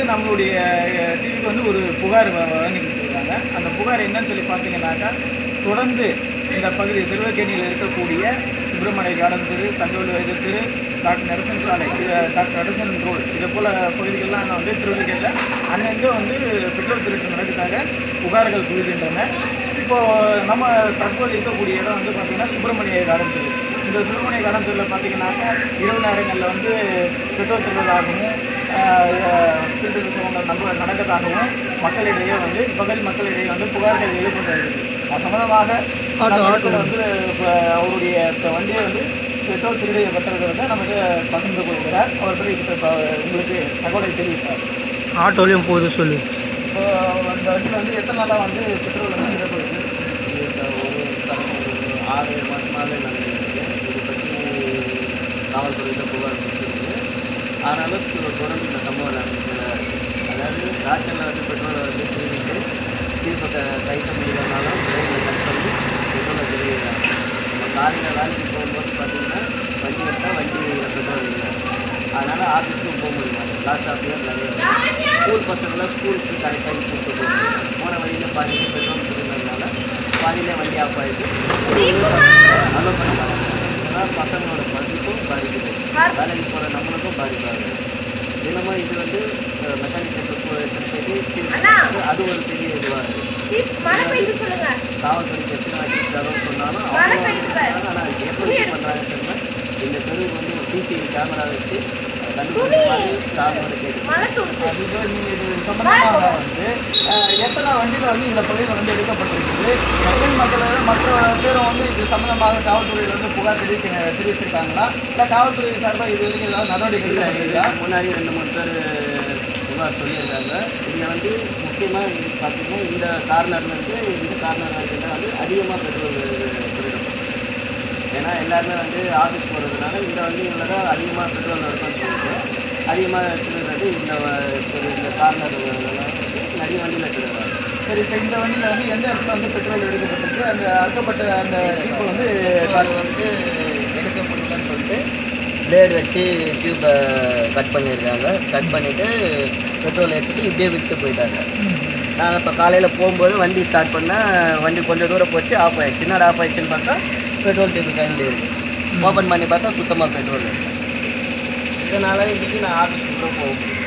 வந்து நம்மளுடைய டிவிக்கு வந்து ஒரு புகார் வ- வழங்கிட்டு இருக்காங்க அந்த புகார் என்னன்னு சொல்லி பார்த்தீங்கன்னாக்கா தொடர்ந்து இந்த பகுதி திருவக்கேணியில் இருக்கக்கூடிய சுப்பிரமணிய கார்டன் தெரு தங்கவேலு வைத்திய தெரு டாக்டர் நெடசன் சாலை இது டாக்டர் நெடசன் ரோடு இது போல் பகுதிகள்லாம் வந்து திருவள்ளுவரில் அங்கங்கே வந்து பெட்ரோல் திருட்டு நடக்கிறதாக புகார்கள் குவிகின்றன இப்போது நம்ம தற்போது இருக்கக்கூடிய இடம் வந்து பார்த்திங்கன்னா சுப்பிரமணிய கார்டன் தெரு இந்த சுப்பிரமணிய கார்டன் தெருவில் பார்த்தீங்கன்னாக்கா இரவு நேரங்களில் வந்து பெட்ரோல் திருவதாகவும் திருட்டு விஷயங்கள் நம்ப நடக்கிறதாகவும் மக்களிடையே வந்து பகுதி மக்களிடையே வந்து புகார்கள் எழுப்பட்டு வருகிறது அது சம்பந்தமாக நம்ம இடத்துல வந்து இப்போ அவருடைய இப்போ வண்டியை வந்து பெட்ரோல் திருடிய பெற்றதை வந்து நமக்கு பகிர்ந்து கொள்கிறார் அவர் பற்றி இப்போ இப்போ உங்களுக்கு தகவலை தெரிவித்தார் ஆட்டோலையும் போகுது சொல்லு இப்போ அந்த வண்டியில் வந்து எத்தனை நாளாக வந்து பெட்ரோல் வந்து திருடப்படுது இது த- ஒரு கடந்த ஒரு ஆறு ஏழு மாதமாகவே நடந்துருக்கு இதை பற்றி காவல்துறையில் புகார் கொடுத்துருக்கு ஆனாலும் தொ- தொடர்ந்து இந்த சம்பவம் நடந்துட்டு தான் இருக்கு. அதாவது ராட்டில் வந்து பெட்ரோலை வந்து திருவிட்டு தீபத்தை கைட்ட முடியலனாலும் ட்ரெயினில் கட் பண்ணி பெட்ரோலை திருவிடுறாங்க நம்ம காலையில் வேலைக்கு போகும்போது பார்த்தீங்கன்னா வண்டி எடுத்தால் வண்டியில் பெட்ரோல் இல்லை அதனால் ஆஃபீஸ்க்கும் போக முடியாது லாஸ்ட் ஆஃப் இயர் நிறைய வரும். ஸ்கூல் பசங்களாம் ஸ்கூலுக்கு கரெக்டாக கூப்பிட்டு போக முடியாது போன வழியில் பாதியில் பெட்ரோல் திருந்ததுனால பாதியிலே வண்டி ஆஃப் ஆகிட்டு அலோவ் பண்ண மாட்டாங்க இதனால் பசங்களோட படிப்பும் பாதிக்குது வேலைக்கு போகிற நம்மளுக்கும் பாதிப்பாகுது தினமும் இது வந்து மெக்கானிக் சென்டர் போய் எடுத்துகிட்டு போயிட்டு திருப்பி வந்து அது ஒரு பெரிய இதுவாக இருக்குது மழை பெய்து சொல்லுங்க காவல்துறைக்கு எத்தனை வாட்டி தகவல் சொன்னாலும் மழை அவங்க பெய்யுது பாரு. ஆனால் அது எப்படி பண்ணுறாங்க தெரியல இந்த தெருவுக்கு வந்து ஒரு சிசிடிவி கேமரா வச்சு அதை கண்டுபிடிச்ச மாதிரி காவலோட கேட்டு மழை தூக்கு அது இப்போ நீங்கள் இது சம்பந்தமாக வந்து அஹ், எத்தனை வண்டியில் வந்து இந்த பகுதியில் வந்து எடுக்கப்பட்டிருக்குது எத்தனை மக்கள் மற்ற பேரும் வந்து இது சம்பந்தமாக காவல்துறையில் வந்து புகார் தெரிவிக்க தெரிவிச்சிருக்காங்களா இல்லை காவல்துறை சார்பாக இது வரைக்கும் ஏதாவது நடவடிக்கை இல்லை எடுக்கப்பட்டிருக்கா இதுக்கு முன்னாடி ரெண்டு மூணு பேர் புகார் சொல்லியிருக்காங்க இதில் வந்து முக்கியமாக பார்த்தீங்கன்னா இந்த கார்னர்லேருந்து இந்த கார்னர் வரைக்கும் வந்து அதிகமாக பெட்ரோல் திருடப்படும் ஏன்னா எல்லாருமே வந்து ஆஃபீஸ் போகிறதுனால இந்த வண்டிகளில் தான் அதிகமாக பெட்ரோல் இருக்கும்னு சொல்லிட்டு அதிகமாக திருடுறது இந்த வ- ஒரு இந்த கார்னர் வந்து நிறைய வண்டியில் திருடுறாங்க சரி இப்போ இந்த வண்டியில் வந்து எந்த இடத்துல வந்து பெட்ரோல் எடுக்கப்பட்டிருக்கு அந்த அறுக்கப்பட்ட அந்த people வந்து அது வந்து எடுக்க முடியலன்னு சொல்லிட்டு பிளேடு வச்சு டியூப்பை கட் பண்ணியிருக்காங்க கட் பண்ணிவிட்டு பெட்ரோல் எடுத்துகிட்டு இப்படியே விட்டு போயிட்டாங்க நான் இப்போ காலையில் போகும்போது வண்டி ஸ்டார்ட் பண்ணால் வண்டி கொஞ்சம் தூரம் போச்சு ஆஃப் ஆயிடுச்சு என்னடா ஆஃப் ஆயிடுச்சுன்னு பார்த்தா பெட்ரோல் டியூப் கையில் இருக்குது ஓப்பன் பண்ணி பார்த்தா சுத்தமாக பெட்ரோல் இல்லை இதனால் இன்றைக்கி நான் ஆஃபீஸ்க்கு கூட போக முடியும்